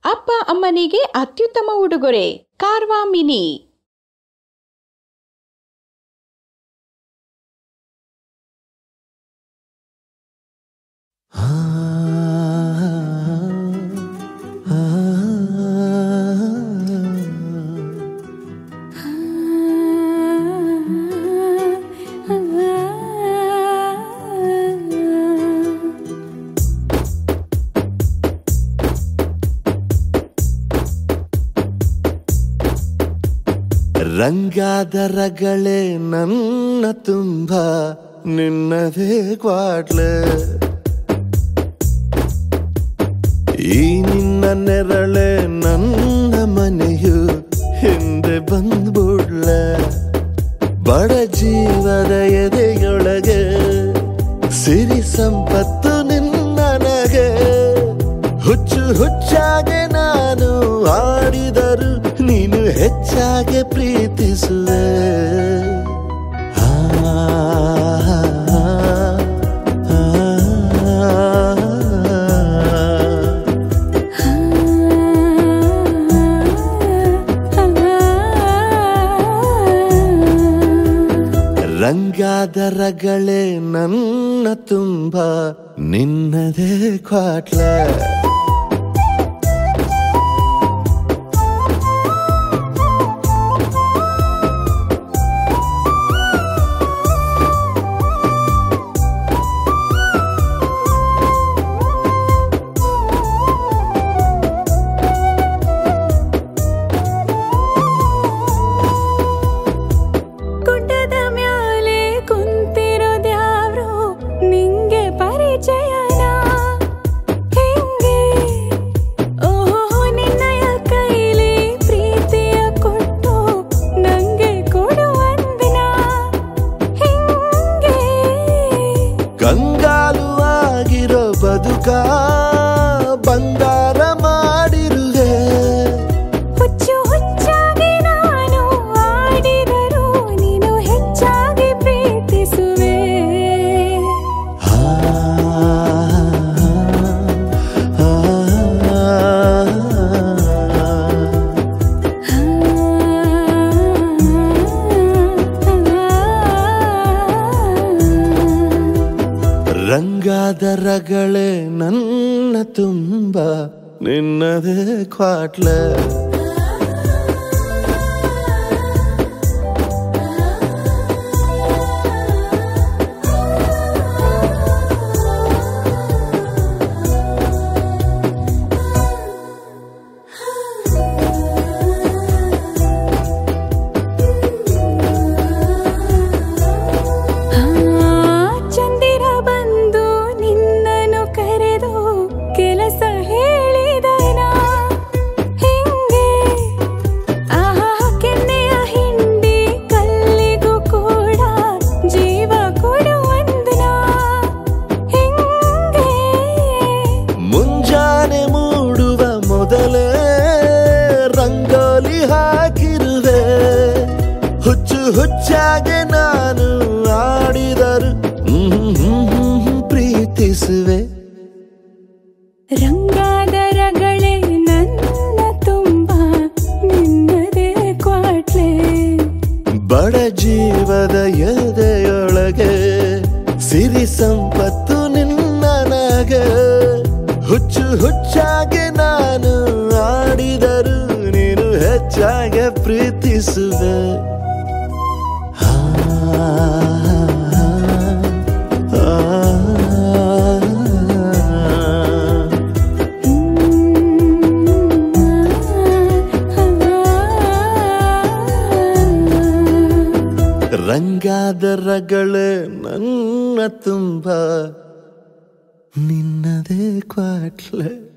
ಅಪ್ಪ ಅಮ್ಮನಿಗೆ ಅತ್ಯುತ್ತಮ ಉಡುಗೊರೆ ಕಾರ್ವಾ ಮಿನಿ ರಂಗಾದರಗಳೇ ನನ್ನ ತುಂಬ ನಿನ್ನದೇ ಕ್ವಾಡ್ಲೆ ಈ ನಿನ್ನ ನೆರಳೆ ನನ್ನ ಮನೆಯು ಹಿಂದೆ ಬಂದ್ಬಿಡ್ಲೆ ಬಡ ಜೀವದ ಎದೆಯೊಳಗೆ ಸಿರಿ ಸಂಪತ್ತು ನಿನ್ನನಗೆ ಹುಚ್ಚು ಹುಚ್ಚಾಗೆ ನಾನು ಆಡಿದರು ನೀನು ಹೆಚ್ಚಾಗೆ ಪ್ರೀತಿಸುವೆ ಆ, ಆ, ಆ, ರಂಗಾದರಗಳೇ ನನ್ನ ತುಂಬ ನಿನ್ನದೇ ಕ್ವಾಟ್ಲೆ ಗುಡ್ಡದ ಮ್ಯಾಲೆ ಕುಂತಿರೋದ್ಯಾವ್ರು ನಿಂಗೆ ಪರಿಚಯನ ಹೆಂಗೆ ಓಹೋ ನಿನ್ನಯ ಕೈಲಿ ಪ್ರೀತಿಯ ಕೊಟ್ಟು ನಂಗೆ ಕೊಡುವಂದಿನ ಹೆಂಗೆ ಕಂಗಾಲು ಆಗಿರೋ ಬದುಕ ಬಂಗಾರ ಮಾಡಿರುವೆ ಹುಚ್ಚು ಹುಚ್ಚಾಗಿ ನಾನು ಆಡಿದರೂ ನೀನು ಹೆಚ್ಚಾಗಿ ಪ್ರೀತಿಸುವೆ ಆ, ಆ, ರಂಗಾದರಗಳೇ ನನ್ನ ತುಂಬ ನಿನ್ನದೇ ಕ್ವಾಟ್ಲೆ ಚಂದಿರ ಬಂದು ನಿನ್ನನ್ನು ಕರೆದು ಕೆಲಸ ಹೇಳಿದನ ಹಿಂಗೆ ಆಹಾ ಕೆನ್ನೆಯ ಹಿಂಡಿ ಕಲ್ಲಿಗೂ ಕೂಡ ಜೀವ ಕೊಡುವಂದನ ಹಿಂಗೆ ಮುಂಜಾನೆ ಮೂಡುವ ಮೊದಲೇ ರಂಗೋಲಿ ಹಾಕಿರುವೆ ಹುಚ್ಚು ಹುಚ್ಚಾಗೆ ನಾನು ಆಡಿದರು ಹ್ಮ್ ಹ್ಮ್ ಹ್ಮ್ ಪ್ರೀತಿಸುವೆ ರಂಗಾದರಗಳೇ ನನ್ನ ತುಂಬ ನಿನ್ನದೇ ಕ್ವಾಟ್ಲೆ ಬಡ ಜೀವದ ಎದೆಯೊಳಗೆ ಸಿರಿ ಸಂಪತ್ತು ನಿನ್ನನಗೆ ಹುಚ್ಚು ಹುಚ್ಚಾಗಿ ನಾನು ಆಡಿದರು ನೀನು ಹೆಚ್ಚಾಗೆ ಪ್ರೀತಿಸುವೆ ಆ, ಆ, ರಂಗಾದರಗಳೇ ನನ್ನ ತುಂಬ ನಿನ್ನದೇ ಕ್ವಾಟ್ಲೆ